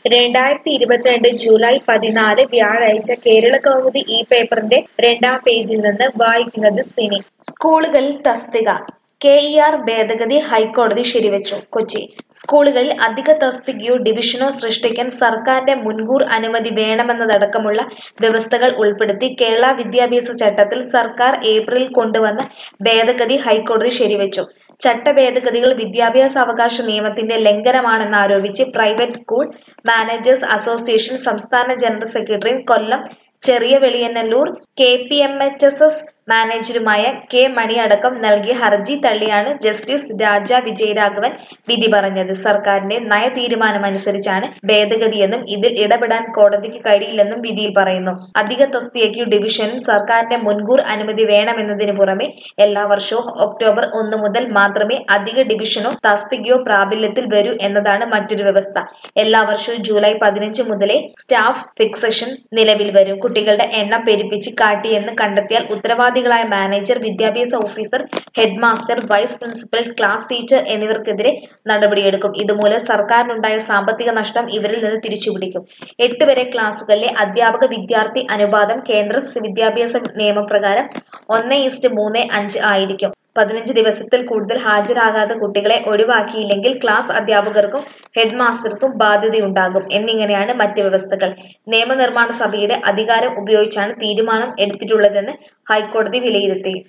രണ്ടായിരത്തി ഇരുപത്തിരണ്ട് ജൂലൈ പതിനാല് വ്യാഴാഴ്ച കേരള കൗമുദി ഈ പേപ്പറിന്റെ രണ്ടാം പേജിൽ നിന്ന് വായിക്കുന്നത് സിനി സ്കൂളുകളിൽ തസ്തിക കെ ഇ ആർ ഭേദഗതി ഹൈക്കോടതി ശരിവച്ചു കൊച്ചി സ്കൂളുകളിൽ അധിക തസ്തികയോ ഡിവിഷനോ സൃഷ്ടിക്കാൻ സർക്കാരിന്റെ മുൻകൂർ അനുമതി വേണമെന്നതടക്കമുള്ള വ്യവസ്ഥകൾ ഉൾപ്പെടുത്തി കേരള വിദ്യാഭ്യാസ ചട്ടത്തിൽ സർക്കാർ ഏപ്രിലിൽ കൊണ്ടുവന്ന ഭേദഗതി ഹൈക്കോടതി ശരിവച്ചു ചട്ടഭേദഗതികൾ വിദ്യാഭ്യാസ അവകാശ നിയമത്തിന്റെ ലംഘനമാണെന്നാരോപിച്ച് പ്രൈവറ്റ് സ്കൂൾ മാനേജേഴ്സ് അസോസിയേഷൻ സംസ്ഥാന ജനറൽ സെക്രട്ടറിയും Kollam Cheriya Veliyannallur K P M H S S മാനേജരുമായ കെ മണി അടക്കം നൽകിയ ഹർജി തള്ളിയാണ് ജസ്റ്റിസ് രാജ വിജയരാഘവൻ വിധി പറഞ്ഞത് സർക്കാരിന്റെ നയ തീരുമാനമനുസരിച്ചാണ് ഭേദഗതിയെന്നും ഇതിൽ ഇടപെടാൻ കോടതിക്ക് കഴിയില്ലെന്നും വിധിയിൽ പറയുന്നു അധിക തസ്തികയ്ക്കു ഡിവിഷനും സർക്കാരിന്റെ മുൻകൂർ അനുമതി വേണമെന്നതിന് പുറമെ എല്ലാ വർഷവും ഒക്ടോബർ ഒന്ന് മുതൽ മാത്രമേ അധിക ഡിവിഷനോ തസ്തികയോ പ്രാബല്യത്തിൽ വരൂ എന്നതാണ് മറ്റൊരു വ്യവസ്ഥ എല്ലാ വർഷവും ജൂലൈ പതിനഞ്ച് മുതലേ സ്റ്റാഫ് ഫിക്സേഷൻ നിലവിൽ വരും കുട്ടികളുടെ എണ്ണം പെരുപ്പിച്ച് കാട്ടിയെന്ന് കണ്ടെത്തിയാൽ ഉത്തരവാദികളായ മാനേജർ വിദ്യാഭ്യാസ officer head master vice principal class teacher എന്നിവർക്കെതിരെ നടപടിയെടുക്കും ഇതുമൂലം സർക്കാരിനുണ്ടായ സാമ്പത്തിക നഷ്ടം ഇവരിൽ നിന്ന് തിരിച്ചുപിടിക്കും എട്ട് വരെ ക്ലാസുകളിലെ അധ്യാപക വിദ്യാർത്ഥി അനുപാതം കേന്ദ്ര വിദ്യാഭ്യാസ നിയമപ്രകാരം ഒന്ന് ഈസ്റ്റ് മൂന്ന് അഞ്ച് ആയിരിക്കും പതിനഞ്ച് ദിവസത്തിൽ കൂടുതൽ ഹാജരാകാത്ത കുട്ടികളെ ഒഴിവാക്കിയില്ലെങ്കിൽ ക്ലാസ് അധ്യാപകർക്കും ഹെഡ് മാസ്റ്റർക്കും ബാധ്യതയുണ്ടാകും എന്നിങ്ങനെയാണ് മറ്റ് വ്യവസ്ഥകൾ നിയമനിർമ്മാണ സഭയുടെ അധികാരം ഉപയോഗിച്ചാണ് തീരുമാനം എടുത്തിട്ടുള്ളതെന്ന് ഹൈക്കോടതി വിലയിരുത്തി